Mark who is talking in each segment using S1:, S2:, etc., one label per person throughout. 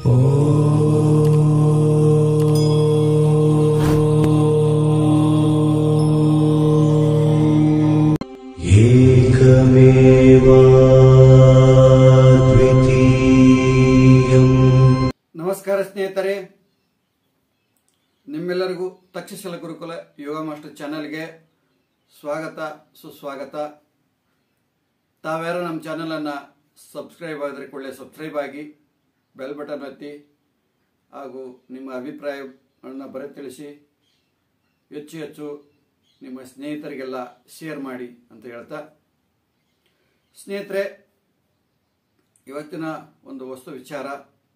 S1: एकमेवाद्वितीयम्
S2: ನಮಸ್ಕಾರ ಸ್ನೇಹಿತರೆ ನಿಮ್ಮೆಲ್ಲರಿಗೂ ತಕ್ಷಶಿಲ ಗುರುಕುಲ ಯೋಗ ಮಾಸ್ಟರ್ ಚಾನಲ್ಗೆ ಸ್ವಾಗತ ಸುಸ್ವಾಗತ ತಾವ್ಯಾರು ನಮ್ಮ ಚಾನಲನ್ನು ಸಬ್ಸ್ಕ್ರೈಬ್ ಆಗಿದ್ರೆ ಕೊಳ್ಳೆ ಸಬ್ಸ್ಕ್ರೈಬ್ ಆಗಿ ಬೆಲ್ ಬಟನ್ ಒತ್ತಿ ಹಾಗೂ ನಿಮ್ಮ ಅಭಿಪ್ರಾಯಗಳನ್ನು ಬರೆ ತಿಳಿಸಿ ಹೆಚ್ಚು ಹೆಚ್ಚು ನಿಮ್ಮ ಸ್ನೇಹಿತರಿಗೆಲ್ಲ ಶೇರ್ ಮಾಡಿ ಅಂತ ಹೇಳ್ತಾ ಸ್ನೇಹಿತರೆ ಇವತ್ತಿನ ಒಂದು ವಸ್ತು ವಿಚಾರ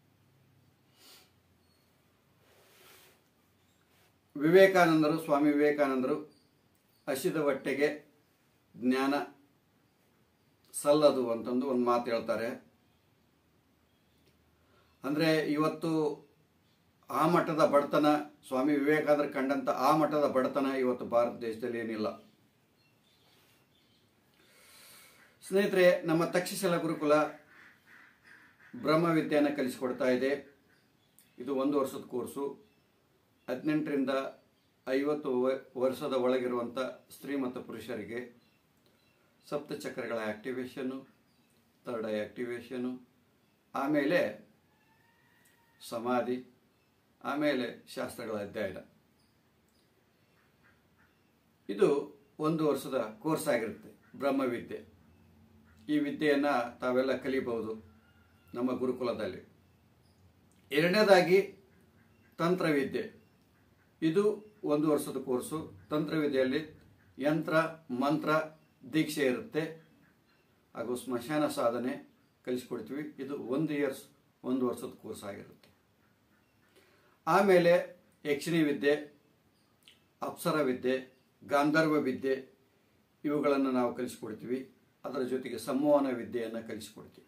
S2: ವಿವೇಕಾನಂದರು ಸ್ವಾಮಿ ವಿವೇಕಾನಂದರು ಹಸಿದ ಹೊಟ್ಟೆಗೆ ಜ್ಞಾನ ಸಲ್ಲದು ಅಂತಂದು ಒಂದು ಮಾತು ಹೇಳ್ತಾರೆ ಅಂದರೆ ಇವತ್ತು ಆ ಮಟ್ಟದ ಬಡತನ ಸ್ವಾಮಿ ವಿವೇಕಾನಂದರು ಕಂಡಂಥ ಆ ಮಟ್ಟದ ಬಡತನ ಇವತ್ತು ಭಾರತ ದೇಶದಲ್ಲಿ ಏನಿಲ್ಲ ಸ್ನೇಹಿತರೆ ನಮ್ಮ ತಕ್ಷಶಿಲ ಗುರುಕುಲ ಬ್ರಹ್ಮವಿದ್ಯೆಯನ್ನು ಕಲಿಸಿಕೊಡ್ತಾ ಇದೆ ಇದು ಒಂದು ವರ್ಷದ ಕೋರ್ಸು ಹದಿನೆಂಟರಿಂದ ಐವತ್ತು ವ- ವರ್ಷದ ಒಳಗಿರುವಂಥ ಸ್ತ್ರೀ ಮತ್ತು ಪುರುಷರಿಗೆ ಸಪ್ತಚಕ್ರಗಳ ಆ್ಯಕ್ಟಿವೇಶನು ಥರ್ಡ್ ಐ ಆ್ಯಕ್ಟಿವೇಶನು ಆಮೇಲೆ ಸಮಾಧಿ ಆಮೇಲೆ ಶಾಸ್ತ್ರಗಳ ಅಧ್ಯಯನ ಇದು ಒಂದು ವರ್ಷದ ಕೋರ್ಸ್ ಆಗಿರುತ್ತೆ ಬ್ರಹ್ಮವಿದ್ಯೆ ಈ ವಿದ್ಯೆಯನ್ನು ತಾವೆಲ್ಲ ಕಲಿಬಹುದು ನಮ್ಮ ಗುರುಕುಲದಲ್ಲಿ ಎರಡನೇದಾಗಿ ತಂತ್ರವಿದ್ಯೆ ಇದು ಒಂದು ವರ್ಷದ ಕೋರ್ಸು ತಂತ್ರವಿದ್ಯೆಯಲ್ಲಿ ಯಂತ್ರ ಮಂತ್ರ ದೀಕ್ಷೆ ಇರುತ್ತೆ ಹಾಗೂ ಸ್ಮಶಾನ ಸಾಧನೆ ಕಲಿಸ್ಕೊಡ್ತೀವಿ ಇದು ಒಂದು ಇಯರ್ಸ್ ಒಂದು ವರ್ಷದ ಕೋರ್ಸ್ ಆಗಿರುತ್ತೆ ಆಮೇಲೆ ಯಕ್ಷಿಣಿ ವಿದ್ಯೆ ಅಪ್ಸರ ವಿದ್ಯೆ ಗಾಂಧರ್ವ ವಿದ್ಯೆ ಇವುಗಳನ್ನು ನಾವು ಕಲಿಸ್ಕೊಡ್ತೀವಿ ಅದರ ಜೊತೆಗೆ ಸಂವಹನ ವಿದ್ಯೆಯನ್ನು ಕಲಿಸ್ಕೊಡ್ತೀವಿ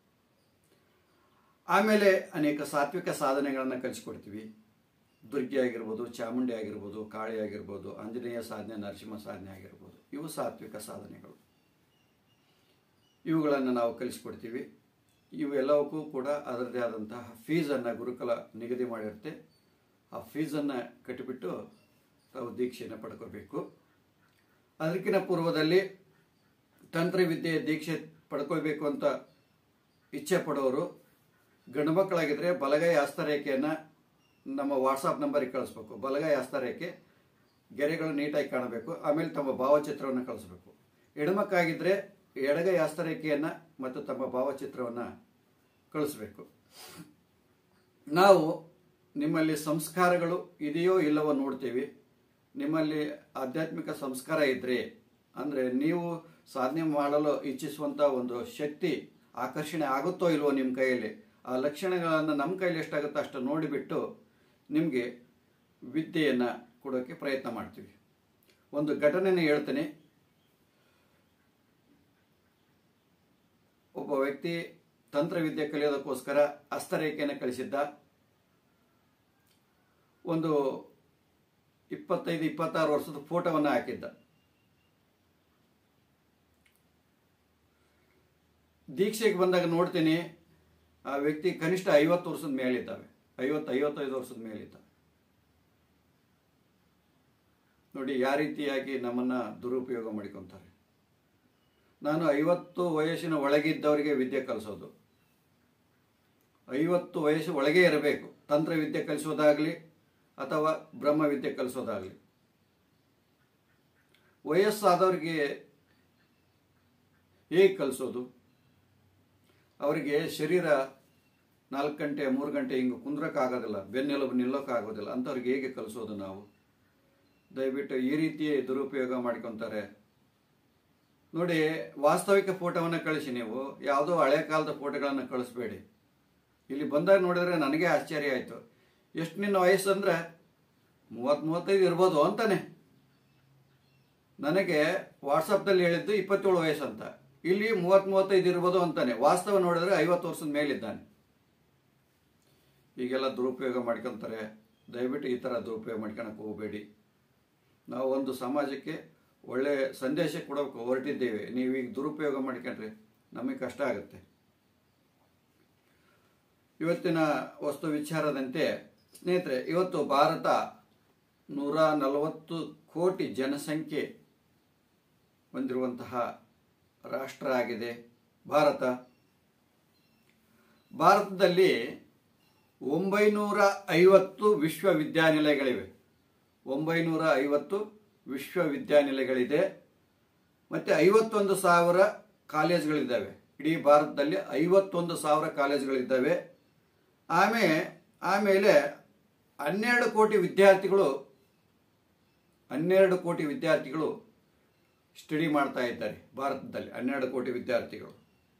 S2: ಆಮೇಲೆ ಅನೇಕ ಸಾತ್ವಿಕ ಸಾಧನೆಗಳನ್ನು ಕಲಿಸ್ಕೊಡ್ತೀವಿ ದುರ್ಗಿ ಆಗಿರ್ಬೋದು ಚಾಮುಂಡಿ ಆಗಿರ್ಬೋದು ಕಾಳಿ ಆಗಿರ್ಬೋದು ಆಂಜನೇಯ ಸಾಧನೆ ನರಸಿಂಹ ಸಾಧನೆ ಆಗಿರ್ಬೋದು ಇವು ಸಾತ್ವಿಕ ಸಾಧನೆಗಳು ಇವುಗಳನ್ನು ನಾವು ಕಲಿಸ್ಕೊಡ್ತೀವಿ ಇವೆಲ್ಲವಕ್ಕೂ ಕೂಡ ಅದರದೇ ಆದಂತಹ ಫೀಸನ್ನು ಗುರುಕುಲ ನಿಗದಿ ಮಾಡಿರುತ್ತೆ ಆ ಫೀಸನ್ನು ಕಟ್ಟಿಬಿಟ್ಟು ತಾವು ದೀಕ್ಷೆಯನ್ನು ಪಡ್ಕೋಬೇಕು ಅದಕ್ಕಿಂತ ಪೂರ್ವದಲ್ಲಿ ತಂತ್ರವಿದ್ಯೆ ದೀಕ್ಷೆ ಪಡ್ಕೋಬೇಕು ಅಂತ ಇಚ್ಛೆ ಪಡೋರು ಗಂಡು ಮಕ್ಕಳಾಗಿದ್ದರೆ ಬಲಗೈ ಹಸ್ತರೇಖೆಯನ್ನು ನಮ್ಮ ವಾಟ್ಸಪ್ ನಂಬರಿಗೆ ಕಳಿಸ್ಬೇಕು ಬಲಗೈ ಹಸ್ತರೇಖೆ ಗೆರೆಗಳು ನೀಟಾಗಿ ಕಾಣಬೇಕು ಆಮೇಲೆ ತಮ್ಮ ಭಾವಚಿತ್ರವನ್ನು ಕಳಿಸ್ಬೇಕು ಎಡಮಕ್ಕಾಗಿದ್ದರೆ ಎಡಗೈ ಹಸ್ತರೇಖೆಯನ್ನು ಮತ್ತು ತಮ್ಮ ಭಾವಚಿತ್ರವನ್ನು ಕಳಿಸ್ಬೇಕು ನಾವು ನಿಮ್ಮಲ್ಲಿ ಸಂಸ್ಕಾರಗಳು ಇದೆಯೋ ಇಲ್ಲವೋ ನೋಡ್ತೀವಿ ನಿಮ್ಮಲ್ಲಿ ಆಧ್ಯಾತ್ಮಿಕ ಸಂಸ್ಕಾರ ಇದ್ದರೆ ಅಂದರೆ ನೀವು ಸಾಧನೆ ಮಾಡಲು ಇಚ್ಛಿಸುವಂಥ ಒಂದು ಶಕ್ತಿ ಆಕರ್ಷಣೆ ಆಗುತ್ತೋ ಇಲ್ವೋ ನಿಮ್ಮ ಕೈಯಲ್ಲಿ ಆ ಲಕ್ಷಣಗಳನ್ನು ನಮ್ಮ ಕೈಯಲ್ಲಿ ಎಷ್ಟಾಗುತ್ತೋ ಅಷ್ಟು ನೋಡಿಬಿಟ್ಟು ನಿಮಗೆ ವಿದ್ಯೆಯನ್ನು ಕೊಡೋಕ್ಕೆ ಪ್ರಯತ್ನ ಮಾಡ್ತೀವಿ ಒಂದು ಘಟನೆನ ಹೇಳ್ತೀನಿ ಒಬ್ಬ ವ್ಯಕ್ತಿ ತಂತ್ರವಿದ್ಯೆ ಕಲಿಯೋದಕ್ಕೋಸ್ಕರ ಹಸ್ತರೇಖೆಯನ್ನು ಕಳಿಸಿದ್ದ ಒಂದು ಇಪ್ಪತ್ತೈದು ಇಪ್ಪತ್ತಾರು ವರ್ಷದ ಫೋಟೋವನ್ನು ಹಾಕಿದ್ದ ದೀಕ್ಷೆಗೆ ಬಂದಾಗ ನೋಡ್ತೀನಿ ಆ ವ್ಯಕ್ತಿ ಕನಿಷ್ಠ ಐವತ್ತು ವರ್ಷದ ಮೇಲಿದ್ದಾವೆ ಐವತ್ತು ಐವತ್ತೈದು ವರ್ಷದ ಮೇಲಿದ್ದಾವೆ ನೋಡಿ ಯಾವ ರೀತಿಯಾಗಿ ನಮ್ಮನ್ನ ದುರುಪಯೋಗ ಮಾಡಿಕೊಂತಾರೆ ನಾನು ಐವತ್ತು ವಯಸ್ಸಿನ ಒಳಗಿದ್ದವರಿಗೆ ವಿದ್ಯೆ ಕಲಿಸೋದು ಐವತ್ತು ವಯಸ್ಸು ಒಳಗೆ ಇರಬೇಕು ತಂತ್ರ ವಿದ್ಯೆ ಕಲಿಸೋದಾಗಲಿ ಅಥವಾ ಬ್ರಹ್ಮ ವಿದ್ಯೆ ಕಲಿಸೋದಾಗಲಿ ವಯಸ್ಸಾದವರಿಗೆ ಹೇಗೆ ಕಲಿಸೋದು ಅವರಿಗೆ ಶರೀರ ನಾಲ್ಕು ಗಂಟೆ ಮೂರು ಗಂಟೆ ಹಿಂಗೆ ಕುಂದ್ರಕ್ಕಾಗೋದಿಲ್ಲ ಬೆನ್ನೆಲುಬು ನಿಲ್ಲೋಕ್ಕಾಗೋದಿಲ್ಲ ಅಂಥವ್ರಿಗೆ ಹೇಗೆ ಕಲಿಸೋದು ನಾವು ದಯವಿಟ್ಟು ಈ ರೀತಿ ದುರುಪಯೋಗ ಮಾಡ್ಕೊತಾರೆ ನೋಡಿ ವಾಸ್ತವಿಕ ಫೋಟೋವನ್ನು ಕಳಿಸಿ ನೀವು ಯಾವುದೋ ಹಳೆ ಕಾಲದ ಫೋಟೋಗಳನ್ನು ಕಳಿಸ್ಬೇಡಿ ಇಲ್ಲಿ ಬಂದಾಗ ನೋಡಿದ್ರೆ ನನಗೆ ಆಶ್ಚರ್ಯ ಆಯಿತು ಎಷ್ಟು ನಿನ್ನ ವಯಸ್ಸು ಅಂದರೆ ಮೂವತ್ತು ಮೂವತ್ತೈದು ಇರ್ಬೋದು ಅಂತಾನೆ ನನಗೆ ವಾಟ್ಸಪ್ದಲ್ಲಿ ಹೇಳಿದ್ದು ಇಪ್ಪತ್ತೇಳು ವಯಸ್ಸು ಅಂತ ಇಲ್ಲಿ ಮೂವತ್ತು ಮೂವತ್ತೈದು ಇರ್ಬೋದು ಅಂತಾನೆ ವಾಸ್ತವ ನೋಡಿದ್ರೆ ಐವತ್ತು ವರ್ಷದ ಮೇಲಿದ್ದಾನೆ ಈಗೆಲ್ಲ ದುರುಪಯೋಗ ಮಾಡ್ಕೊತಾರೆ ದಯವಿಟ್ಟು ಈ ಥರ ದುರುಪಯೋಗ ಮಾಡ್ಕೊಳಕ್ಕೆ ಹೋಗಬೇಡಿ ನಾವು ಒಂದು ಸಮಾಜಕ್ಕೆ ಒಳ್ಳೆ ಸಂದೇಶ ಕೊಡೋಕೆ ಹೊರಟಿದ್ದೇವೆ ನೀವು ಈಗ ದುರುಪಯೋಗ ಮಾಡ್ಕೊಂಡ್ರೆ ನಮಗೆ ಕಷ್ಟ ಆಗುತ್ತೆ ಇವತ್ತಿನ ವಸ್ತು ವಿಚಾರದಂತೆ ಸ್ನೇಹಿತರೆ ಇವತ್ತು ಭಾರತ ನೂರ ನಲವತ್ತು ಕೋಟಿ ಜನಸಂಖ್ಯೆ ಹೊಂದಿರುವಂತಹ ರಾಷ್ಟ್ರ ಆಗಿದೆ ಭಾರತ ಭಾರತದಲ್ಲಿ ಒಂಬೈನೂರ ಐವತ್ತು ವಿಶ್ವವಿದ್ಯಾನಿಲಯಗಳಿವೆ ಒಂಬೈನೂರ ಐವತ್ತು ವಿಶ್ವವಿದ್ಯಾನಿಲಯಗಳಿದೆ ಮತ್ತು ಐವತ್ತೊಂದು ಸಾವಿರ ಕಾಲೇಜ್ಗಳಿದ್ದಾವೆ ಇಡೀ ಭಾರತದಲ್ಲಿ ಐವತ್ತೊಂದು ಸಾವಿರ ಕಾಲೇಜ್ಗಳಿದ್ದಾವೆ ಆಮೇಲೆ ಆಮೇಲೆ ಹನ್ನೆರಡು ಕೋಟಿ ವಿದ್ಯಾರ್ಥಿಗಳು ಹನ್ನೆರಡು ಕೋಟಿ ವಿದ್ಯಾರ್ಥಿಗಳು ಸ್ಟಡಿ ಮಾಡ್ತಾ ಇದ್ದಾರೆ ಭಾರತದಲ್ಲಿ ಹನ್ನೆರಡು ಕೋಟಿ ವಿದ್ಯಾರ್ಥಿಗಳು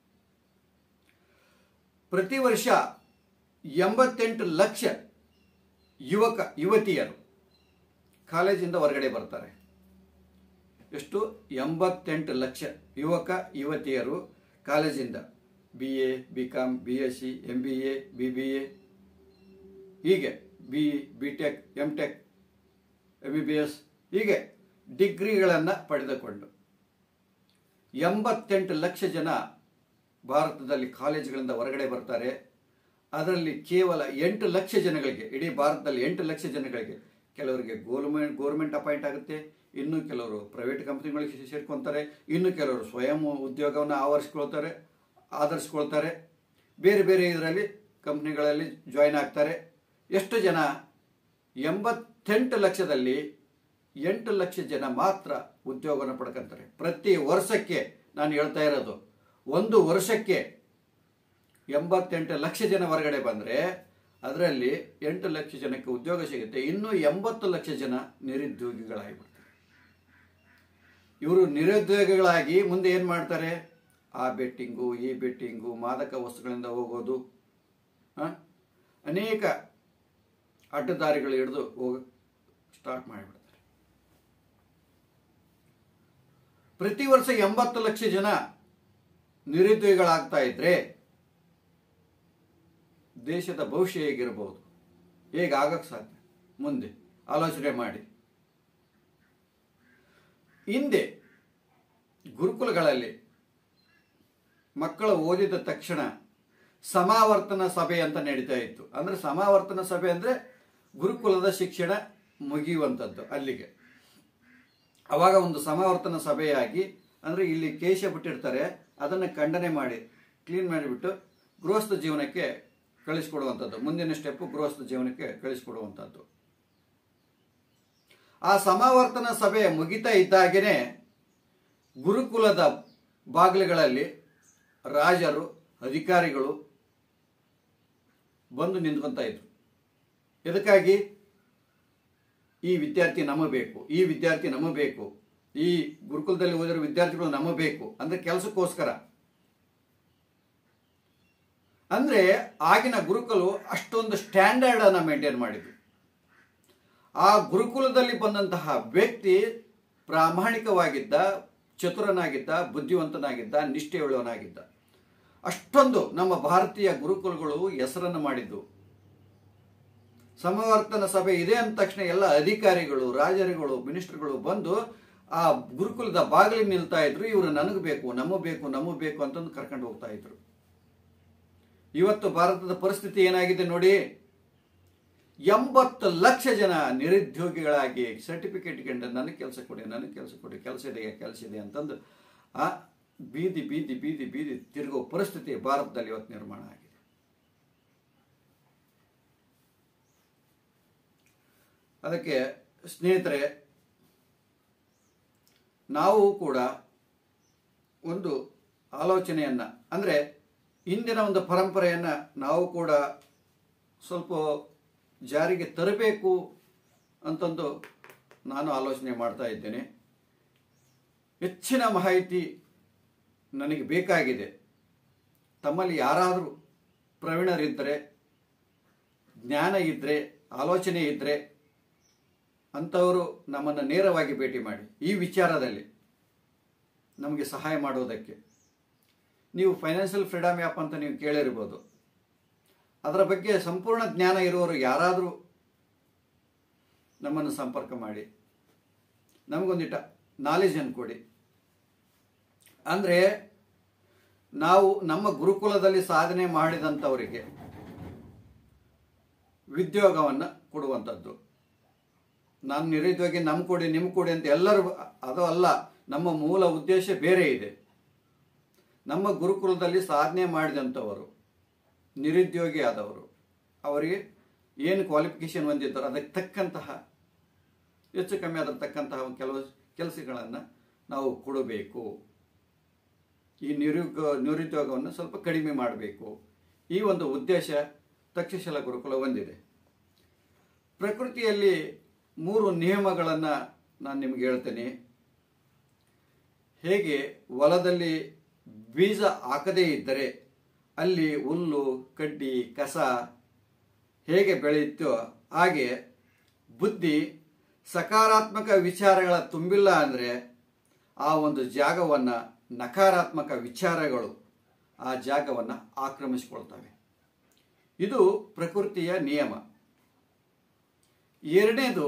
S2: ಪ್ರತಿ ವರ್ಷ ಎಂಬತ್ತೆಂಟು ಲಕ್ಷ ಯುವಕ ಯುವತಿಯರು ಕಾಲೇಜಿಂದ ಹೊರಗಡೆ ಬರ್ತಾರೆ ಎಷ್ಟು ಎಂಬತ್ತೆಂಟು ಲಕ್ಷ ಯುವಕ ಯುವತಿಯರು ಕಾಲೇಜಿಂದ B A B com B S C M B A B B A ಹೀಗೆ B B tech M tech M B B S ಹೀಗೆ ಡಿಗ್ರಿಗಳನ್ನು ಪಡೆದುಕೊಂಡು ಎಂಬತ್ತೆಂಟು ಲಕ್ಷ ಜನ ಭಾರತದಲ್ಲಿ ಕಾಲೇಜುಗಳಿಂದ ಹೊರಗಡೆ ಬರ್ತಾರೆ ಅದರಲ್ಲಿ ಕೇವಲ ಎಂಟು ಲಕ್ಷ ಜನಗಳಿಗೆ ಇಡೀ ಭಾರತದಲ್ಲಿ ಎಂಟು ಲಕ್ಷ ಜನಗಳಿಗೆ ಕೆಲವರಿಗೆ ಗೋರ್ಮೆಂಟ್ ಗೋರ್ಮೆಂಟ್ ಅಪಾಯಿಂಟ್ ಆಗುತ್ತೆ ಇನ್ನು ಕೆಲವರು ಪ್ರೈವೇಟ್ ಕಂಪ್ನಿಗಳಿಗೆ ಸೇರ್ಕೊತಾರೆ ಇನ್ನು ಕೆಲವರು ಸ್ವಯಂ ಉದ್ಯೋಗವನ್ನು ಆವರಿಸ್ಕೊಳ್ತಾರೆ ಆಧರಿಸ್ಕೊಳ್ತಾರೆ ಬೇರೆ ಬೇರೆ ಇದರಲ್ಲಿ ಕಂಪ್ನಿಗಳಲ್ಲಿ ಜಾಯಿನ್ ಆಗ್ತಾರೆ ಎಷ್ಟು ಜನ ಎಂಬತ್ತೆಂಟು ಲಕ್ಷದಲ್ಲಿ ಎಂಟು ಲಕ್ಷ ಜನ ಮಾತ್ರ ಉದ್ಯೋಗವನ್ನು ಪಡ್ಕೊಂತಾರೆ ಪ್ರತಿ ವರ್ಷಕ್ಕೆ ನಾನು ಹೇಳ್ತಾ ಇರೋದು ಒಂದು ವರ್ಷಕ್ಕೆ ಎಂಬತ್ತೆಂಟು ಲಕ್ಷ ಜನ ಹೊರಗಡೆ ಬಂದರೆ ಅದರಲ್ಲಿ ಎಂಟು ಲಕ್ಷ ಜನಕ್ಕೆ ಉದ್ಯೋಗ ಸಿಗುತ್ತೆ ಇನ್ನು ಎಂಬತ್ತು ಲಕ್ಷ ಜನ ನಿರುದ್ಯೋಗಿಗಳಾಗಿಬಿಡ್ತಾರೆ ಇವರು ನಿರುದ್ಯೋಗಿಗಳಾಗಿ ಮುಂದೆ ಏನು ಮಾಡ್ತಾರೆ ಆ ಬೆಟ್ಟಿಂಗು ಈ ಬೆಟ್ಟಿಂಗು ಮಾದಕ ವಸ್ತುಗಳಿಂದ ಹೋಗೋದು ಆ? ಅನೇಕ ಅಡ್ಡದಾರಿಗಳು ಹಿಡಿದು ಹೋಗ ಸ್ಟಾರ್ಟ್ ಮಾಡಿಬಿಡ್ತಾರೆ ಪ್ರತಿ ವರ್ಷ ಎಂಬತ್ತು ಲಕ್ಷ ಜನ ನಿರುದ್ಯೋಗಿಗಳಾಗ್ತಾ ಇದ್ರೆ ದೇಶದ ಭವಿಷ್ಯ ಹೇಗಿರಬಹುದು ಹೇಗೆ ಆಗಕ್ಕೆ ಸಾಧ್ಯ ಮುಂದೆ ಆಲೋಚನೆ ಮಾಡಿ ಹಿಂದೆ ಗುರುಕುಲಗಳಲ್ಲಿ ಮಕ್ಕಳು ಓದಿದ ತಕ್ಷಣ ಸಮಾವರ್ತನ ಸಭೆ ಅಂತ ನಡೀತಾ ಇತ್ತು ಅಂದ್ರೆ ಸಮಾವರ್ತನ ಸಭೆ ಅಂದ್ರೆ ಗುರುಕುಲದ ಶಿಕ್ಷಣ ಮುಗಿಯುವಂಥದ್ದು ಅಲ್ಲಿಗೆ ಅವಾಗ ಒಂದು ಸಮಾವರ್ತನ ಸಭೆಯಾಗಿ ಅಂದ್ರೆ ಇಲ್ಲಿ ಕೇಶ ಬಿಟ್ಟಿರ್ತಾರೆ ಅದನ್ನು ಖಂಡನೆ ಮಾಡಿ ಕ್ಲೀನ್ ಮಾಡಿಬಿಟ್ಟು ಗೃಹಸ್ಥ ಜೀವನಕ್ಕೆ ಕಳಿಸ್ಕೊಡುವಂಥದ್ದು ಮುಂದಿನ ಸ್ಟೆಪ್ ಗೃಹಸ್ಥ ಜೀವನಕ್ಕೆ ಕಳಿಸ್ಕೊಡುವಂಥದ್ದು ಆ ಸಮಾವರ್ತನ ಸಭೆ ಮುಗಿತಾ ಇದ್ದಾಗೇನೆ ಗುರುಕುಲದ ಬಾಗಿಲುಗಳಲ್ಲಿ ರಾಜರು ಅಧಿಕಾರಿಗಳು ಬಂದು ನಿಂತ್ಕೊಂತ ಇದ್ರು ಎದಕ್ಕಾಗಿ ಈ ವಿದ್ಯಾರ್ಥಿ ನಮಬೇಕು ಈ ವಿದ್ಯಾರ್ಥಿ ನಮಬೇಕು ಈ ಗುರುಕುಲದಲ್ಲಿ ಓದಿರೋ ವಿದ್ಯಾರ್ಥಿಗಳು ನಮಬೇಕು ಅಂದ್ರೆ ಕೆಲಸಕ್ಕೋಸ್ಕರ ಅಂದ್ರೆ ಆಗಿನ ಗುರುಕುಲು ಅಷ್ಟೊಂದು ಸ್ಟ್ಯಾಂಡರ್ಡ್ ಅನ್ನ ಮೇಂಟೈನ್ ಮಾಡಿದ್ರು ಆ ಗುರುಕುಲದಲ್ಲಿ ಬಂದಂತಹ ವ್ಯಕ್ತಿ ಪ್ರಾಮಾಣಿಕವಾಗಿದ್ದ ಚತುರನಾಗಿದ್ದ ಬುದ್ಧಿವಂತನಾಗಿದ್ದ ನಿಷ್ಠೆಯುಳ್ಳವನಾಗಿದ್ದ ಅಷ್ಟೊಂದು ನಮ್ಮ ಭಾರತೀಯ ಗುರುಕುಲಗಳು ಹೆಸರನ್ನು ಮಾಡಿದ್ದು ಸಮವರ್ತನ ಸಭೆ ಇದೆ ಅಂದ ತಕ್ಷಣ ಎಲ್ಲ ಅಧಿಕಾರಿಗಳು ರಾಜರುಗಳು ಮಿನಿಸ್ಟರ್ಗಳು ಬಂದು ಆ ಗುರುಕುಲದ ಬಾಗಿಲಿಗೆ ನಿಲ್ತಾ ಇದ್ರು ಇವರು ನನಗೆ ಬೇಕು ನಮಗೆ ಬೇಕು ನಮಗೆ ಬೇಕು ಅಂತಂದು ಕರ್ಕೊಂಡು ಹೋಗ್ತಾ ಇದ್ರು ಇವತ್ತು ಭಾರತದ ಪರಿಸ್ಥಿತಿ ಏನಾಗಿದೆ ನೋಡಿ ಎಂಬತ್ತು ಲಕ್ಷ ಜನ ನಿರುದ್ಯೋಗಿಗಳಾಗಿ ಸರ್ಟಿಫಿಕೇಟ್ ಕಂಡು ನನಗೆ ಕೆಲಸ ಕೊಡಿ ನನಗೆ ಕೆಲಸ ಕೊಡಿ ಕೆಲಸ ಇದೆ ಕೆಲಸ ಇದೆ ಅಂತಂದು ಆ ಬೀದಿ ಬೀದಿ ಬೀದಿ ಬೀದಿ ತಿರುಗೋ ಪರಿಸ್ಥಿತಿ ಭಾರತದಲ್ಲಿ ಇವತ್ತು ನಿರ್ಮಾಣ ಆಗಿದೆ ಅದಕ್ಕೆ ಸ್ನೇಹಿತರೆ ನಾವು ಕೂಡ ಒಂದು ಆಲೋಚನೆಯನ್ನ ಅಂದರೆ ಇಂದಿನ ಒಂದು ಪರಂಪರೆಯನ್ನು ನಾವು ಕೂಡ ಸ್ವಲ್ಪ ಜಾರಿಗೆ ತರಬೇಕು ಅಂತಂದು ನಾನು ಆಲೋಚನೆ ಮಾಡ್ತಾ ಇದ್ದೇನೆ ಹೆಚ್ಚಿನ ಮಾಹಿತಿ ನನಗೆ ಬೇಕಾಗಿದೆ ತಮ್ಮಲ್ಲಿ ಯಾರಾದರೂ ಪ್ರವೀಣರಿದ್ದರೆ ಜ್ಞಾನ ಇದ್ದರೆ ಆಲೋಚನೆ ಇದ್ದರೆ ಅಂಥವರು ನಮ್ಮನ್ನು ನೇರವಾಗಿ ಭೇಟಿ ಮಾಡಿ ಈ ವಿಚಾರದಲ್ಲಿ ನಮಗೆ ಸಹಾಯ ಮಾಡೋದಕ್ಕೆ ನೀವು ಫೈನಾನ್ಷಿಯಲ್ ಫ್ರೀಡಮ್ ಆ್ಯಪ್ ಅಂತ ನೀವು ಕೇಳಿರ್ಬೋದು ಅದರ ಬಗ್ಗೆ ಸಂಪೂರ್ಣ ಜ್ಞಾನ ಇರುವವರು ಯಾರಾದರೂ ನಮ್ಮನ್ನು ಸಂಪರ್ಕ ಮಾಡಿ ನಮಗೊಂದಿಟ್ಟ ನಾಲೆಜನ್ನು ಕೊಡಿ ಅಂದರೆ ನಾವು ನಮ್ಮ ಗುರುಕುಲದಲ್ಲಿ ಸಾಧನೆ ಮಾಡಿದಂಥವರಿಗೆ ಉದ್ಯೋಗವನ್ನು ಕೊಡುವಂಥದ್ದು ನಾನು ನಿರುದ್ಯೋಗಿ ನಮ್ಮ ಕೊಡಿ ನಿಮ್ಮ ಕೊಡಿ ಅಂತ ಎಲ್ಲರೂ ಅದು ಅಲ್ಲ ನಮ್ಮ ಮೂಲ ಉದ್ದೇಶ ಬೇರೆ ಇದೆ ನಮ್ಮ ಗುರುಕುಲದಲ್ಲಿ ಸಾಧನೆ ಮಾಡಿದಂಥವರು ನಿರುದ್ಯೋಗಿ ಆದವರು ಅವರಿಗೆ ಏನು ಕ್ವಾಲಿಫಿಕೇಶನ್ ಹೊಂದಿದ್ದಾರೋ ಅದಕ್ಕೆ ತಕ್ಕಂತಹ ಹೆಚ್ಚು ಕಮ್ಮಿ ಅದರ ತಕ್ಕಂತಹ ಕೆಲವು ಕೆಲಸಗಳನ್ನು ನಾವು ಕೊಡಬೇಕು ಈ ನಿರುದ್ಯೋಗ ನಿರುದ್ಯೋಗವನ್ನು ಸ್ವಲ್ಪ ಕಡಿಮೆ ಮಾಡಬೇಕು ಈ ಒಂದು ಉದ್ದೇಶ ತಕ್ಷಶಿಲ ಗುರುಕುಲ ಹೊಂದಿದೆ ಪ್ರಕೃತಿಯಲ್ಲಿ ಮೂರು ನಿಯಮಗಳನ್ನು ನಾನು ನಿಮಗೆ ಹೇಳ್ತೇನೆ ಹೇಗೆ ಹೊಲದಲ್ಲಿ ಬೀಜ ಹಾಕದೇ ಇದ್ದರೆ ಅಲ್ಲಿ ಹುಲ್ಲು ಕಡ್ಡಿ ಕಸ ಹೇಗೆ ಬೆಳೆಯುತ್ತೋ ಹಾಗೆ ಬುದ್ಧಿ ಸಕಾರಾತ್ಮಕ ವಿಚಾರಗಳ ತುಂಬಿಲ್ಲ ಅಂದರೆ ಆ ಒಂದು ಜಾಗವನ್ನು ನಕಾರಾತ್ಮಕ ವಿಚಾರಗಳು ಆ ಜಾಗವನ್ನು ಆಕ್ರಮಿಸಿಕೊಳ್ತವೆ ಇದು ಪ್ರಕೃತಿಯ ನಿಯಮ ಎರಡನೇದು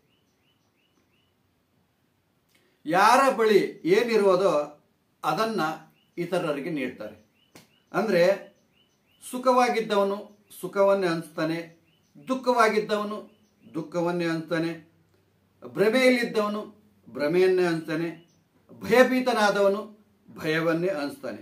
S2: ಯಾರ ಬಳಿ ಏನಿರುವುದೋ ಅದನ್ನು ಇತರರಿಗೆ ನೀಡ್ತಾರೆ ಅಂದರೆ ಸುಖವಾಗಿದ್ದವನು ಸುಖವನ್ನೇ ಅನಿಸ್ತಾನೆ ದುಃಖವಾಗಿದ್ದವನು ದುಃಖವನ್ನೇ ಅನಿಸ್ತಾನೆ ಭ್ರಮೆಯಲ್ಲಿದ್ದವನು ಭ್ರಮೆಯನ್ನೇ ಅನಿಸ್ತಾನೆ ಭಯಭೀತನಾದವನು ಭಯವನ್ನೇ ಅನಿಸ್ತಾನೆ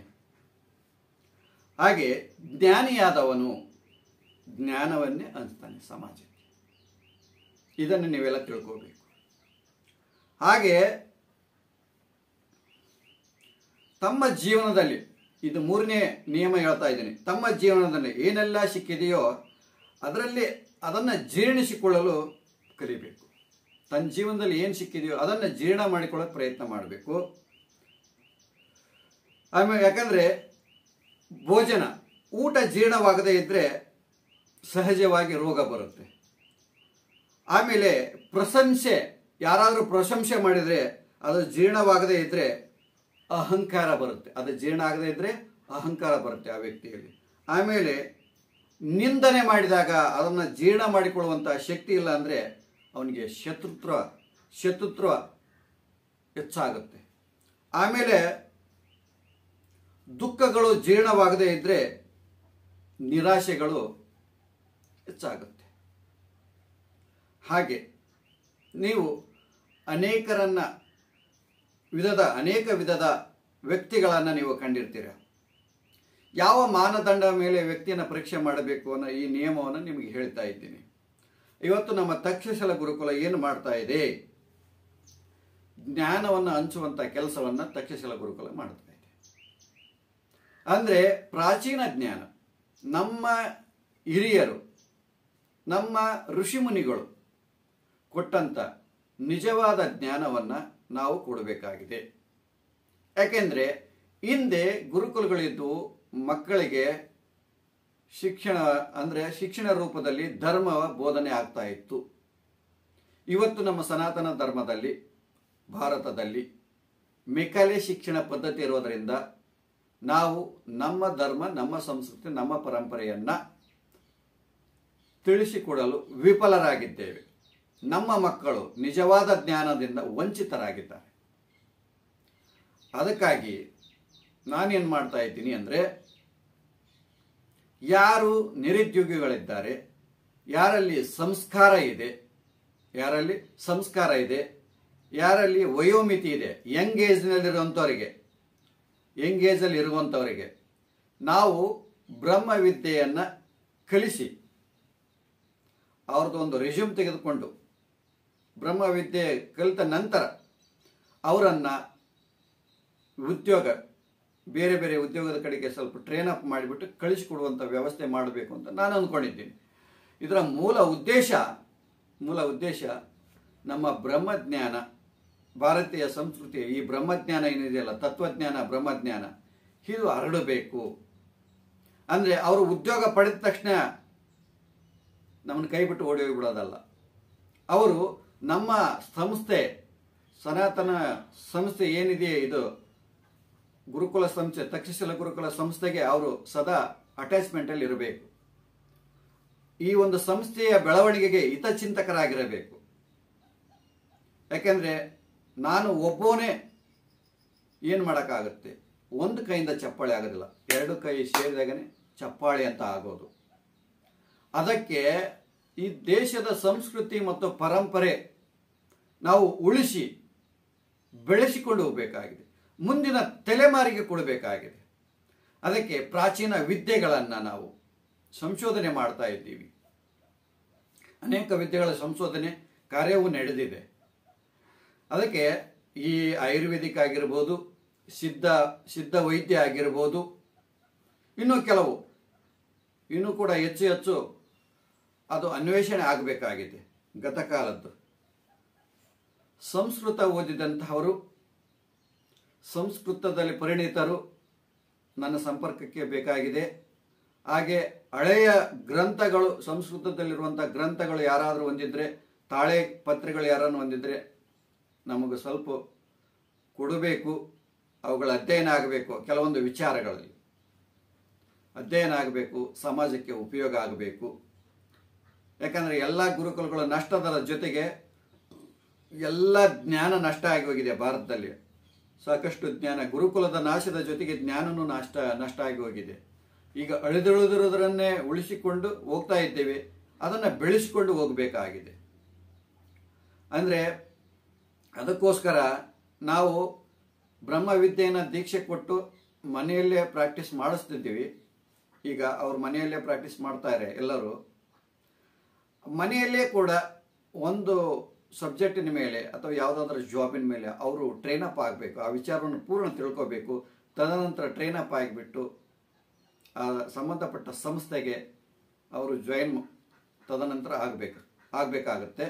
S2: ಹಾಗೆ ಜ್ಞಾನಿಯಾದವನು ಜ್ಞಾನವನ್ನೇ ಅನಿಸ್ತಾನೆ ಸಮಾಜಕ್ಕೆ ಇದನ್ನು ನೀವೆಲ್ಲ ತಿಳ್ಕೋಬೇಕು ಹಾಗೆ ತಮ್ಮ ಜೀವನದಲ್ಲಿ ಇದು ಮೂರನೇ ನಿಯಮ ಹೇಳ್ತಾ ಇದ್ದೀನಿ ತಮ್ಮ ಜೀವನದಲ್ಲಿ ಏನೆಲ್ಲ ಸಿಕ್ಕಿದೆಯೋ ಅದರಲ್ಲಿ ಅದನ್ನು ಜೀರ್ಣಿಸಿಕೊಳ್ಳಲು ಕಲಿಬೇಕು ತನ್ನ ಜೀವನದಲ್ಲಿ ಏನು ಸಿಕ್ಕಿದೆಯೋ ಅದನ್ನು ಜೀರ್ಣ ಮಾಡಿಕೊಳ್ಳೋಕೆ ಪ್ರಯತ್ನ ಮಾಡಬೇಕು ಆಮೇಲೆ ಯಾಕಂದರೆ ಭೋಜನ ಊಟ ಜೀರ್ಣವಾಗದೇ ಇದ್ದರೆ ಸಹಜವಾಗಿ ರೋಗ ಬರುತ್ತೆ ಆಮೇಲೆ ಪ್ರಶಂಸೆ ಯಾರಾದರೂ ಪ್ರಶಂಸೆ ಮಾಡಿದರೆ ಅದು ಜೀರ್ಣವಾಗದೇ ಇದ್ದರೆ ಅಹಂಕಾರ ಬರುತ್ತೆ ಅದು ಜೀರ್ಣ ಆಗದೇ ಇದ್ದರೆ ಅಹಂಕಾರ ಬರುತ್ತೆ ಆ ವ್ಯಕ್ತಿಯಲ್ಲಿ ಆಮೇಲೆ ನಿಂದನೆ ಮಾಡಿದಾಗ ಅದನ್ನು ಜೀರ್ಣ ಮಾಡಿಕೊಳ್ಳುವಂಥ ಶಕ್ತಿ ಇಲ್ಲ ಅಂದರೆ ಅವನಿಗೆ ಶತ್ರುತ್ವ ಶತ್ರುತ್ವ ಹೆಚ್ಚಾಗುತ್ತೆ ಆಮೇಲೆ ದುಃಖಗಳು ಜೀರ್ಣವಾಗದೇ ಇದ್ದರೆ ನಿರಾಶೆಗಳು ಹೆಚ್ಚಾಗುತ್ತೆ ಹಾಗೆ ನೀವು ಅನೇಕರನ್ನ ವಿಧದ ಅನೇಕ ವಿಧದ ವ್ಯಕ್ತಿಗಳನ್ನು ನೀವು ಕಂಡಿರ್ತೀರ ಯಾವ ಮಾನದಂಡ ಮೇಲೆ ವ್ಯಕ್ತಿಯನ್ನು ಪರೀಕ್ಷೆ ಮಾಡಬೇಕು ಅನ್ನೋ ಈ ನಿಯಮವನ್ನು ನಿಮಗೆ ಹೇಳ್ತಾ ಇದ್ದೀನಿ ಇವತ್ತು ನಮ್ಮ ತಕ್ಷಶಿಲ ಗುರುಕುಲ ಏನು ಮಾಡ್ತಾ ಇದೆ ಜ್ಞಾನವನ್ನು ಹಂಚುವಂಥ ಕೆಲಸವನ್ನು ತಕ್ಷಶಿಲ ಗುರುಕುಲ ಮಾಡ್ತಾ ಇದೆ ಅಂದರೆ ಪ್ರಾಚೀನ ಜ್ಞಾನ ನಮ್ಮ ಹಿರಿಯರು ನಮ್ಮ ಋಷಿಮುನಿಗಳು ಕೊಟ್ಟಂಥ ನಿಜವಾದ ಜ್ಞಾನವನ್ನು ನಾವು ಕೊಡಬೇಕಾಗಿದೆ ಯಾಕೆಂದರೆ ಹಿಂದೆ ಗುರುಕುಲಗಳಿದ್ದು ಮಕ್ಕಳಿಗೆ ಶಿಕ್ಷಣ ಅಂದರೆ ಶಿಕ್ಷಣ ರೂಪದಲ್ಲಿ ಧರ್ಮ ಬೋಧನೆ ಆಗ್ತಾ ಇತ್ತು ಇವತ್ತು ನಮ್ಮ ಸನಾತನ ಧರ್ಮದಲ್ಲಿ ಭಾರತದಲ್ಲಿ ಮೆಕಾಲೆ ಶಿಕ್ಷಣ ಪದ್ಧತಿ ಇರೋದರಿಂದ ನಾವು ನಮ್ಮ ಧರ್ಮ ನಮ್ಮ ಸಂಸ್ಕೃತಿ ನಮ್ಮ ಪರಂಪರೆಯನ್ನು ತಿಳಿಸಿಕೊಡಲು ವಿಫಲರಾಗಿದ್ದೇವೆ ನಮ್ಮ ಮಕ್ಕಳು ನಿಜವಾದ ಜ್ಞಾನದಿಂದ ವಂಚಿತರಾಗಿದ್ದಾರೆ ಅದಕ್ಕಾಗಿ ನಾನೇನು ಮಾಡ್ತಾ ಇದ್ದೀನಿ ಅಂದರೆ ಯಾರು ನಿರುದ್ಯೋಗಿಗಳಿದ್ದಾರೆ ಯಾರಲ್ಲಿ ಸಂಸ್ಕಾರ ಇದೆ ಯಾರಲ್ಲಿ ಸಂಸ್ಕಾರ ಇದೆ ಯಾರಲ್ಲಿ ವಯೋಮಿತಿ ಇದೆ ಯಂಗ್ ಏಜ್ನಲ್ಲಿರುವಂಥವರಿಗೆ ಯಂಗ್ ಏಜಲ್ಲಿ ಇರುವಂಥವರಿಗೆ ನಾವು ಬ್ರಹ್ಮವಿದ್ಯೆಯನ್ನು ಕಲಿಸಿ ಅವ್ರದ್ದು ಒಂದು ರೆಸ್ಯೂಮ್ ತೆಗೆದುಕೊಂಡು ಬ್ರಹ್ಮವಿದ್ಯೆ ಕಲಿತ ನಂತರ ಅವರನ್ನು ಉದ್ಯೋಗ ಬೇರೆ ಬೇರೆ ಉದ್ಯೋಗದ ಕಡೆಗೆ ಸ್ವಲ್ಪ ಟ್ರೈನ್ ಅಪ್ ಮಾಡಿಬಿಟ್ಟು ಕಳಿಸಿಕೊಡುವಂಥ ವ್ಯವಸ್ಥೆ ಮಾಡಬೇಕು ಅಂತ ನಾನು ಅಂದ್ಕೊಂಡಿದ್ದೀನಿ ಇದರ ಮೂಲ ಉದ್ದೇಶ ಮೂಲ ಉದ್ದೇಶ ನಮ್ಮ ಬ್ರಹ್ಮಜ್ಞಾನ ಭಾರತೀಯ ಸಂಸ್ಕೃತಿ ಈ ಬ್ರಹ್ಮಜ್ಞಾನ ಏನಿದೆಯಲ್ಲ ತತ್ವಜ್ಞಾನ ಬ್ರಹ್ಮಜ್ಞಾನ ಇದು ಹರಡಬೇಕು ಅಂದರೆ ಅವರು ಉದ್ಯೋಗ ಪಡೆದ ತಕ್ಷಣ ನಮ್ಮನ್ನು ಕೈ ಬಿಟ್ಟು ಓಡಿ ಹೋಗಿಬಿಡೋದಲ್ಲ ಅವರು ನಮ್ಮ ಸಂಸ್ಥೆ ಸನಾತನ ಸಂಸ್ಥೆ ಏನಿದೆ ಇದು ಗುರುಕುಲ ಸಂಸ್ಥೆ ತಕ್ಷಶಿಲ ಗುರುಕುಲ ಸಂಸ್ಥೆಗೆ ಅವರು ಸದಾ ಅಟ್ಯಾಚ್ಮೆಂಟಲ್ಲಿ ಇರಬೇಕು ಈ ಒಂದು ಸಂಸ್ಥೆಯ ಬೆಳವಣಿಗೆಗೆ ಹಿತಚಿಂತಕರಾಗಿರಬೇಕು ಯಾಕೆಂದರೆ ನಾನು ಒಬ್ಬನೇ ಏನು ಮಾಡೋಕ್ಕಾಗುತ್ತೆ ಒಂದು ಕೈಯಿಂದ ಚಪ್ಪಾಳೆ ಆಗೋದಿಲ್ಲ ಎರಡು ಕೈ ಸೇರಿದಾಗನೇ ಚಪ್ಪಾಳೆ ಅಂತ ಆಗೋದು ಅದಕ್ಕೆ ಈ ದೇಶದ ಸಂಸ್ಕೃತಿ ಮತ್ತು ಪರಂಪರೆ ನಾವು ಉಳಿಸಿ ಬೆಳೆಸಿಕೊಂಡು ಹೋಗಬೇಕಾಗಿದೆ ಮುಂದಿನ ತಲೆಮಾರಿಗೆ ಕೊಡಬೇಕಾಗಿದೆ ಅದಕ್ಕೆ ಪ್ರಾಚೀನ ವಿದ್ಯೆಗಳನ್ನು ನಾವು ಸಂಶೋಧನೆ ಮಾಡ್ತಾ ಇದ್ದೀವಿ ಅನೇಕ ವಿದ್ಯೆಗಳ ಸಂಶೋಧನೆ ಕಾರ್ಯವೂ ನಡೆದಿದೆ ಅದಕ್ಕೆ ಈ ಆಯುರ್ವೇದಿಕ್ ಆಗಿರ್ಬೋದು ಸಿದ್ಧ ಸಿದ್ಧ ವೈದ್ಯ ಆಗಿರ್ಬೋದು ಇನ್ನೂ ಕೆಲವು ಇನ್ನೂ ಕೂಡ ಹೆಚ್ಚು ಹೆಚ್ಚು ಅದು ಅನ್ವೇಷಣೆ ಆಗಬೇಕಾಗಿದೆ ಗತಕಾಲದ್ದು ಸಂಸ್ಕೃತ ಓದಿದಂತಹವರು ಸಂಸ್ಕೃತದಲ್ಲಿ ಪರಿಣಿತರು ನನ್ನ ಸಂಪರ್ಕಕ್ಕೆ ಬೇಕಾಗಿದೆ ಹಾಗೆ ಹಳೆಯ ಗ್ರಂಥಗಳು ಸಂಸ್ಕೃತದಲ್ಲಿರುವಂಥ ಗ್ರಂಥಗಳು ಯಾರಾದರೂ ಹೊಂದಿದ್ರೆ ತಾಳೆ ಪತ್ರಿಕೆಗಳು ಯಾರನ್ನು ಹೊಂದಿದ್ರೆ ನಮಗೆ ಸ್ವಲ್ಪ ಕೊಡಬೇಕು ಅವುಗಳ ಅಧ್ಯಯನ ಆಗಬೇಕು ಕೆಲವೊಂದು ವಿಚಾರಗಳಲ್ಲಿ ಅಧ್ಯಯನ ಆಗಬೇಕು ಸಮಾಜಕ್ಕೆ ಉಪಯೋಗ ಆಗಬೇಕು ಯಾಕಂದರೆ ಎಲ್ಲ ಗುರುಕುಲಗಳು ನಷ್ಟದರ ಜೊತೆಗೆ ಎಲ್ಲ ಜ್ಞಾನ ನಷ್ಟ ಆಗಿ ಹೋಗಿದೆ ಭಾರತದಲ್ಲಿ ಸಾಕಷ್ಟು ಜ್ಞಾನ ಗುರುಕುಲದ ನಾಶದ ಜೊತೆಗೆ ಜ್ಞಾನನೂ ನಷ್ಟ ನಷ್ಟ ಆಗಿ ಹೋಗಿದೆ ಈಗ ಅಳಿದುಳಿದಿರೋದರನ್ನೇ ಉಳಿಸಿಕೊಂಡು ಹೋಗ್ತಾ ಇದ್ದೇವೆ ಅದನ್ನು ಬೆಳೆಸಿಕೊಂಡು ಹೋಗಬೇಕಾಗಿದೆ ಅಂದರೆ ಅದಕ್ಕೋಸ್ಕರ ನಾವು ಬ್ರಹ್ಮವಿದ್ಯೆಯನ್ನು ದೀಕ್ಷೆ ಕೊಟ್ಟು ಮನೆಯಲ್ಲೇ ಪ್ರಾಕ್ಟೀಸ್ ಮಾಡಿಸ್ತಿದ್ದೀವಿ ಈಗ ಅವ್ರ ಮನೆಯಲ್ಲೇ ಪ್ರಾಕ್ಟೀಸ್ ಮಾಡ್ತಾರೆ ಎಲ್ಲರೂ ಮನೆಯಲ್ಲೇ ಕೂಡ ಒಂದು ಸಬ್ಜೆಕ್ಟಿನ ಮೇಲೆ ಅಥವಾ ಯಾವುದಾದ್ರೂ ಜಾಬಿನ ಮೇಲೆ ಅವರು ಟ್ರೈನ್ ಅಪ್ ಆಗಬೇಕು ಆ ವಿಚಾರವನ್ನು ಪೂರ್ಣ ತಿಳ್ಕೋಬೇಕು ತದನಂತರ ಟ್ರೈನ್ ಅಪ್ ಆಗಿಬಿಟ್ಟು ಆ ಸಂಬಂಧಪಟ್ಟ ಸಂಸ್ಥೆಗೆ ಅವರು ಜಾಯಿನ್ ತದನಂತರ ಆಗಬೇಕು ಆಗಬೇಕಾಗತ್ತೆ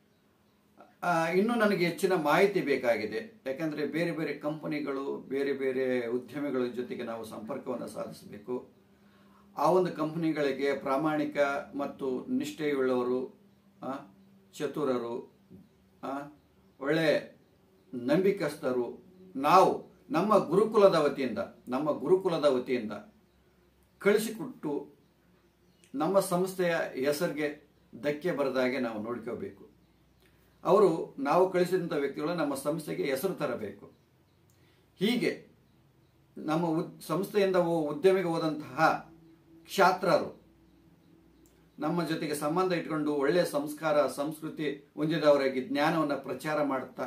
S2: ಇನ್ನು ನನಗೆ ಹೆಚ್ಚಿನ ಮಾಹಿತಿ ಬೇಕಾಗಿದೆ ಯಾಕಂದರೆ ಬೇರೆ ಬೇರೆ ಕಂಪನಿಗಳು ಬೇರೆ ಬೇರೆ ಉದ್ಯಮಿಗಳ ಜೊತೆಗೆ ನಾವು ಸಂಪರ್ಕವನ್ನು ಸಾಧಿಸಬೇಕು ಆ ಒಂದು ಕಂಪನಿಗಳಿಗೆ ಪ್ರಾಮಾಣಿಕ ಮತ್ತು ನಿಷ್ಠೆಯುಳ್ಳವರು ಆ, ಚತುರರು ಆ, ಒಳ್ಳೆ ನಂಬಿಕಸ್ಥರು ನಾವು ನಮ್ಮ ಗುರುಕುಲದ ವತಿಯಿಂದ ನಮ್ಮ ಗುರುಕುಲದ ವತಿಯಿಂದ ಕಳಿಸಿಕೊಟ್ಟು ನಮ್ಮ ಸಂಸ್ಥೆಯ ಹೆಸರಿಗೆ ಧಕ್ಕೆ ಬರದಾಗೆ ನಾವು ನೋಡ್ಕೋಬೇಕು ಅವರು ನಾವು ಕಳಿಸಿದಂಥ ವ್ಯಕ್ತಿಗಳು ನಮ್ಮ ಸಂಸ್ಥೆಗೆ ಹೆಸರು ತರಬೇಕು ಹೀಗೆ ನಮ್ಮ ಉದ್ ಸಂಸ್ಥೆಯಿಂದ ಹೋ- ಉದ್ಯಮಿಗೆ ಹೋದಂತಹ ಕ್ಷಾತ್ರರು ನಮ್ಮ ಜೊತೆಗೆ ಸಂಬಂಧ ಇಟ್ಕೊಂಡು ಒಳ್ಳೆಯ ಸಂಸ್ಕಾರ ಸಂಸ್ಕೃತಿ ಹೊಂದಿದವರಾಗಿ ಜ್ಞಾನವನ್ನು ಪ್ರಚಾರ ಮಾಡುತ್ತಾ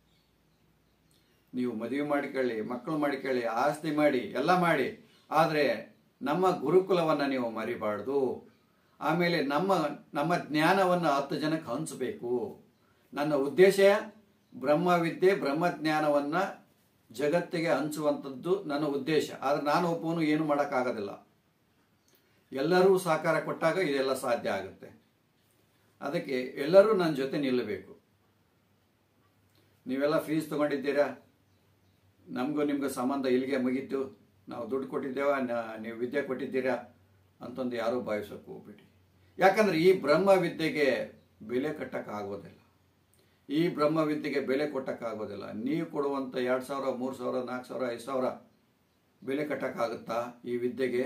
S2: ನೀವು ಮದುವೆ ಮಾಡಿಕೊಳ್ಳಿ ಮಕ್ಕಳು ಮಾಡಿಕೊಳ್ಳಿ ಆಸ್ತಿ ಮಾಡಿ ಎಲ್ಲ ಮಾಡಿ ಆದರೆ ನಮ್ಮ ಗುರುಕುಲವನ್ನು ನೀವು ಮರಿಬಾರ್ದು ಆಮೇಲೆ ನಮ್ಮ ನಮ್ಮ ಜ್ಞಾನವನ್ನು ಹತ್ತು ಜನಕ್ಕೆ ಹಂಚಬೇಕು ನನ್ನ ಉದ್ದೇಶ ಬ್ರಹ್ಮವಿದ್ಯೆ ಬ್ರಹ್ಮಜ್ಞಾನವನ್ನು ಜಗತ್ತಿಗೆ ಹಂಚುವಂಥದ್ದು ನನ್ನ ಉದ್ದೇಶ ಆದರೆ ನಾನು ಒಬ್ಬನು ಏನು ಮಾಡೋಕ್ಕಾಗೋದಿಲ್ಲ ಎಲ್ಲರೂ ಸಹಕಾರ ಕೊಟ್ಟಾಗ ಇದೆಲ್ಲ ಸಾಧ್ಯ ಆಗುತ್ತೆ ಅದಕ್ಕೆ ಎಲ್ಲರೂ ನನ್ನ ಜೊತೆ ನಿಲ್ಲಬೇಕು ನೀವೆಲ್ಲ ಫೀಸ್ ತಗೊಂಡಿದ್ದೀರಾ ನಮಗೂ ನಿಮಗೂ ಸಂಬಂಧ ಇಲ್ಲಿಗೆ ಮುಗೀತು ನಾವು ದುಡ್ಡು ಕೊಟ್ಟಿದ್ದೇವ ನ- ನೀವು ವಿದ್ಯೆ ಕೊಟ್ಟಿದ್ದೀರಾ ಅಂತಂದು ಯಾರೂ ಭಾವಿಸೋಕೆ ಹೋಗ್ಬಿಡಿ ಯಾಕಂದ್ರೆ ಈ ಬ್ರಹ್ಮ ವಿದ್ಯೆಗೆ ಬೆಲೆ ಕಟ್ಟಕ್ಕಾಗೋದಿಲ್ಲ ಈ ಬ್ರಹ್ಮ ವಿದ್ಯೆಗೆ ಬೆಲೆ ಕೊಟ್ಟಕ್ಕಾಗೋದಿಲ್ಲ ನೀವು ಕೊಡುವಂಥ ಎರಡು ಸಾವಿರ ಮೂರು ಸಾವಿರ ನಾಲ್ಕು ಸಾವಿರ ಐದು ಸಾವಿರ ಬೆಲೆ ಕಟ್ಟಕ್ಕಾಗುತ್ತಾ ಈ ವಿದ್ಯೆಗೆ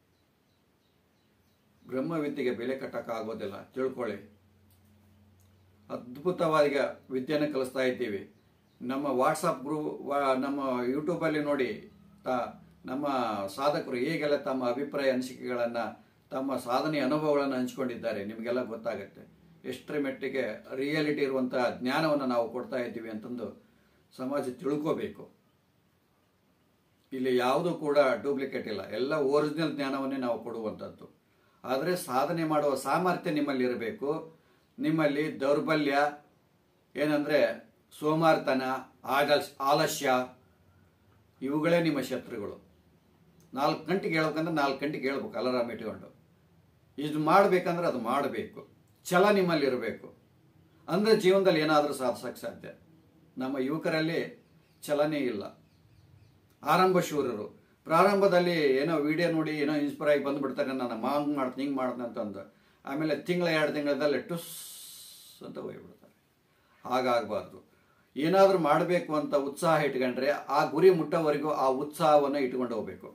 S2: ಬ್ರಹ್ಮ ವಿದ್ಯೆಗೆ ಬೆಲೆ ಕಟ್ಟಕ್ಕಾಗೋದಿಲ್ಲ ತಿಳ್ಕೊಳ್ಳಿ ಅದ್ಭುತವಾಗಿ ವಿದ್ಯೆನ ಕಲಿಸ್ತಾ ಇದ್ದೀವಿ ನಮ್ಮ ವಾಟ್ಸಪ್ ಗ್ರೂ ವಾ- ನಮ್ಮ ಯೂಟ್ಯೂಬಲ್ಲಿ ನೋಡಿ ತ ನಮ್ಮ ಸಾಧಕರು ಹೇಗೆಲ್ಲ ತಮ್ಮ ಅಭಿಪ್ರಾಯ ಅನಿಸಿಕೆಗಳನ್ನು ತಮ್ಮ ಸಾಧನೆ ಅನುಭವಗಳನ್ನು ಹಂಚ್ಕೊಂಡಿದ್ದಾರೆ ನಿಮಗೆಲ್ಲ ಗೊತ್ತಾಗುತ್ತೆ ಎಷ್ಟರ ಮಟ್ಟಿಗೆ ರಿಯಾಲಿಟಿ ಇರುವಂಥ ಜ್ಞಾನವನ್ನು ನಾವು ಕೊಡ್ತಾ ಇದ್ದೀವಿ ಅಂತಂದು ಸಮಾಜ ತಿಳ್ಕೋಬೇಕು ಇಲ್ಲಿ ಯಾವುದೂ ಕೂಡ ಡೂಪ್ಲಿಕೇಟ್ ಇಲ್ಲ ಎಲ್ಲ ಒರಿಜಿನಲ್ ಜ್ಞಾನವನ್ನೇ ನಾವು ಕೊಡುವಂಥದ್ದು ಆದರೆ ಸಾಧನೆ ಮಾಡುವ ಸಾಮರ್ಥ್ಯ ನಿಮ್ಮಲ್ಲಿ ಇರಬೇಕು ನಿಮ್ಮಲ್ಲಿ ದೌರ್ಬಲ್ಯ ಏನಂದರೆ ಸೋಮಾರ್ತನ ಆದಲ್ಸ್ ಆಲಸ್ಯ ಇವುಗಳೇ ನಿಮ್ಮ ಶತ್ರುಗಳು ನಾಲ್ಕು ಗಂಟೆಗೆ ಹೇಳ್ಬೇಕಂದ್ರೆ ನಾಲ್ಕು ಗಂಟೆಗೆ ಹೇಳ್ಬೇಕು ಅಲಾರಾಮ್ ಇಟ್ಕೊಂಡು ಇದು ಮಾಡಬೇಕಂದ್ರೆ ಅದು ಮಾಡಬೇಕು ಛಲ ನಿಮ್ಮಲ್ಲಿ ಇರಬೇಕು ಅಂದರೆ ಜೀವನದಲ್ಲಿ ಏನಾದರೂ ಸಾಧಿಸೋಕ್ಕೆ ಸಾಧ್ಯ ನಮ್ಮ ಯುವಕರಲ್ಲಿ ಛಲನೇ ಇಲ್ಲ ಆರಂಭ ಶೂರರು ಪ್ರಾರಂಭದಲ್ಲಿ ಏನೋ ವಿಡಿಯೋ ನೋಡಿ ಏನೋ ಇನ್ಸ್ಪೈರ್ ಆಗಿ ಬಂದ್ಬಿಡ್ತಾರೆ ನಾನು ಮಾಂಗ್ ಮಾಡ್ತೀನಿ ಹಿಂಗೆ ಮಾಡ್ತೀನಿ ಅಂತಂದು ಆಮೇಲೆ ತಿಂಗಳ ಎರಡು ತಿಂಗಳದಲ್ಲಿ ಟುಸ್ ಅಂತ ಹೋಗ್ಬಿಡ್ತಾರೆ ಹಾಗಾಗಬಾರ್ದು ಏನಾದರೂ ಮಾಡಬೇಕು ಅಂತ ಉತ್ಸಾಹ ಇಟ್ಕೊಂಡ್ರೆ ಆ ಗುರಿ ಮುಟ್ಟೋವರೆಗೂ ಆ ಉತ್ಸಾಹವನ್ನು ಇಟ್ಕೊಂಡು ಹೋಗ್ಬೇಕು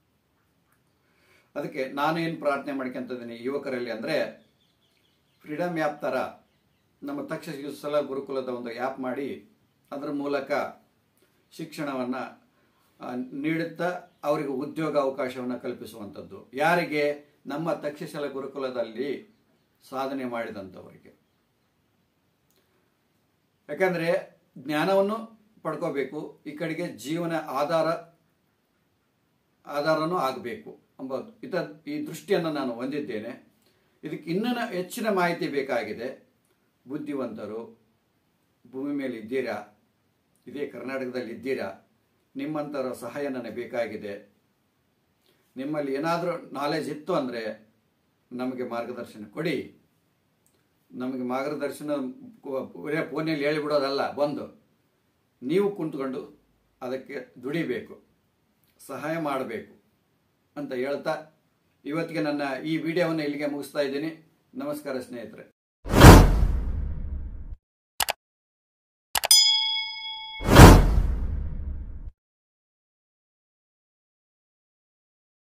S2: ಅದಕ್ಕೆ ನಾನೇನು ಪ್ರಾರ್ಥನೆ ಮಾಡ್ಕೊಂತಿದ್ದೀನಿ ಯುವಕರಲ್ಲಿ ಅಂದರೆ ಫ್ರೀಡಮ್ ಆ್ಯಪ್ ಥರ ನಮ್ಮ ತಕ್ಷಶಿಲ ಗುರುಕುಲದ ಒಂದು ಆ್ಯಪ್ ಮಾಡಿ ಅದರ ಮೂಲಕ ಶಿಕ್ಷಣವನ್ನು ನೀಡುತ್ತಾ ಅವರಿಗೆ ಉದ್ಯೋಗ ಅವಕಾಶವನ್ನು ಕಲ್ಪಿಸುವಂಥದ್ದು ಯಾರಿಗೆ ನಮ್ಮ ತಕ್ಷಶಿಲ ಗುರುಕುಲದಲ್ಲಿ ಸಾಧನೆ ಮಾಡಿದಂಥವರಿಗೆ ಯಾಕಂದರೆ ಜ್ಞಾನವನ್ನು ಪಡ್ಕೋಬೇಕು ಈ ಕಡೆಗೆ ಜೀವನ ಆಧಾರ ಆಧಾರನೂ ಆಗಬೇಕು ಎಂಬ ಇತ ಈ ದೃಷ್ಟಿಯನ್ನು ನಾನು ಹೊಂದಿದ್ದೇನೆ ಇದಕ್ಕೆ ಇನ್ನೂ ಹೆಚ್ಚಿನ ಮಾಹಿತಿ ಬೇಕಾಗಿದೆ ಬುದ್ಧಿವಂತರು ಭೂಮಿ ಮೇಲೆ ಇದ್ದೀರಾ ಇದೇ ಕರ್ನಾಟಕದಲ್ಲಿ ಇದ್ದೀರಾ ನಿಮ್ಮಂಥರ ಸಹಾಯ ನನಗೆ ಬೇಕಾಗಿದೆ ನಿಮ್ಮಲ್ಲಿ ಏನಾದರೂ ನಾಲೆಜ್ ಇತ್ತು ಅಂದರೆ ನಮಗೆ ಮಾರ್ಗದರ್ಶನ ಕೊಡಿ ನಮಗೆ ಮಾರ್ಗದರ್ಶನ ಬರೇ ಫೋನಲ್ಲಿ ಹೇಳಿಬಿಡೋದಲ್ಲ ಬಂದು ನೀವು ಕುಂತ್ಕೊಂಡು ಅದಕ್ಕೆ ದುಡಿಬೇಕು ಸಹಾಯ ಮಾಡಬೇಕು ಅಂತ ಹೇಳ್ತಾ ಇವತ್ತಿಗೆ ನನ್ನ ಈ ವಿಡಿಯೋವನ್ನು ಇಲ್ಲಿಗೆ ಮುಗಿಸ್ತಾ ಇದ್ದೀನಿ ನಮಸ್ಕಾರ ಸ್ನೇಹಿತರೆ